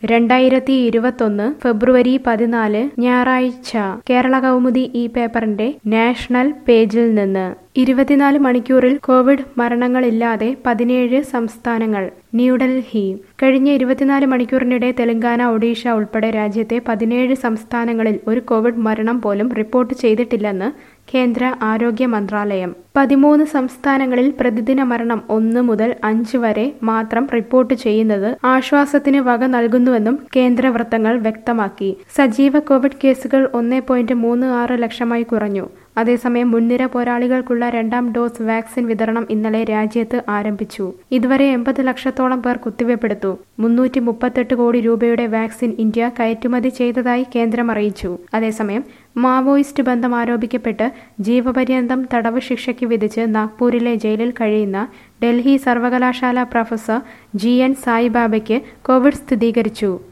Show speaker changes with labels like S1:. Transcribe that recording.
S1: രണ്ടായിരത്തി ഇരുപത്തൊന്ന് ഫെബ്രുവരി പതിനാല് ഞായറാഴ്ച കേരള കൗമുദി ഈ പേപ്പറിന്റെ നാഷണൽ പേജിൽ നിന്ന് ഇരുപത്തിനാല് മണിക്കൂറിൽ കോവിഡ് മരണങ്ങളില്ലാതെ പതിനേഴ് സംസ്ഥാനങ്ങൾ ന്യൂഡൽഹി കഴിഞ്ഞ ഇരുപത്തിനാല് മണിക്കൂറിനിടെ തെലങ്കാന ഒഡീഷ ഉൾപ്പെടെ രാജ്യത്തെ പതിനേഴ് സംസ്ഥാനങ്ങളിൽ ഒരു കോവിഡ് മരണം പോലും റിപ്പോർട്ട് ചെയ്തിട്ടില്ലെന്ന് കേന്ദ്ര ആരോഗ്യ മന്ത്രാലയം പതിമൂന്ന് സംസ്ഥാനങ്ങളിൽ പ്രതിദിന മരണം ഒന്ന് മുതൽ അഞ്ച് വരെ മാത്രം റിപ്പോർട്ട് ചെയ്യുന്നത് ആശ്വാസത്തിന് വക നൽകുന്നുവെന്നും കേന്ദ്ര വൃത്തങ്ങൾ വ്യക്തമാക്കി സജീവ കോവിഡ് കേസുകൾ ഒന്നേ പോയിന്റ് മൂന്ന് ആറ് ലക്ഷമായി കുറഞ്ഞു അതേസമയം മുൻനിര പോരാളികൾക്കുള്ള രണ്ടാം ഡോസ് വാക്സിൻ വിതരണം ഇന്നലെ രാജ്യത്ത് ആരംഭിച്ചു ഇതുവരെ എൺപത് ലക്ഷത്തോളം പേർ കുത്തിവയ്പ്പെടുത്തു മുന്നൂറ്റി മുപ്പത്തെട്ട് കോടി രൂപയുടെ വാക്സിൻ ഇന്ത്യ കയറ്റുമതി ചെയ്തതായി കേന്ദ്രം അറിയിച്ചു അതേസമയം മാവോയിസ്റ്റ് ബന്ധം ആരോപിക്കപ്പെട്ട് ജീവപര്യന്തം തടവ് ശിക്ഷയ്ക്ക് വിധിച്ച് നാഗ്പൂരിലെ ജയിലിൽ കഴിയുന്ന ഡൽഹി സർവകലാശാല പ്രൊഫസർ ജി എൻ സായിബാബയ്ക്ക് കോവിഡ് സ്ഥിരീകരിച്ചു